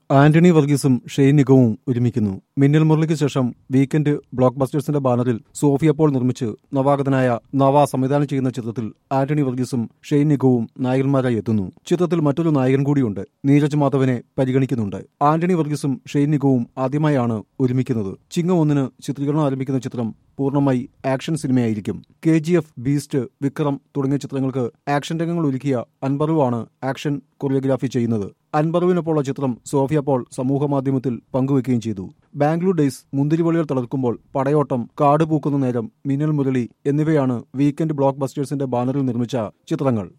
Antony വർഗീസും Shane നിഗവും ഒരുമിക്കുന്നു മിന്നൽ മുരളിക്ക് ശേഷം weekend block ബസ്റ്റേഴ്സിന്റെ ബാനറിൽ സോഫിയ പോൾ നിർമ്മിച്ച് നവാഗതനായ നവ സംവിധാനം ചെയ്യുന്ന ചിത്രത്തിൽ ആന്റണി വർഗീസും ഷെയ്ൻ നിഗവും നായകന്മാരായി എത്തുന്നു ചിത്രത്തിൽ മറ്റൊരു നായകൻ കൂടിയുണ്ട് നീരജ് മാധവനെ പരിഗണിക്കുന്നുണ്ട് ആന്റണി വർഗീസും ഷെയ്ൻ നിഗവും ആദ്യമായാണ് ഒരുമിക്കുന്നത് ചിങ്ങം ഒന്നിന് ചിത്രീകരണം ആരംഭിക്കുന്ന ചിത്രം പൂർണ്ണമായി ആക്ഷൻ സിനിമയായിരിക്കും K G F beast Vikram തുടങ്ങിയ ചിത്രങ്ങൾക്ക് ആക്ഷൻ രംഗങ്ങൾ ഒരുക്കിയ അൻപറുവാണ് ആക്ഷൻ കൊറിയോഗ്രാഫി ചെയ്യുന്നത് അൻപറുവിനൊപ്പമുള്ള ചിത്രം സോഫിയ പോൾ സമൂഹ മാധ്യമത്തിൽ പങ്കുവയ്ക്കുകയും ചെയ്തു ബാംഗ്ലൂർ ഡേയ്സ് മുന്തിരിവളികൾ തളർക്കുമ്പോൾ പടയോട്ടം കാട് പൂക്കുന്ന നേരം മിന്നൽ മുരളി എന്നിവയാണ് വീക്കെൻഡ് ബ്ലോക്ക് ബസ്റ്റേഴ്സിന്റെ ബാനറിൽ നിർമ്മിച്ച ചിത്രങ്ങൾ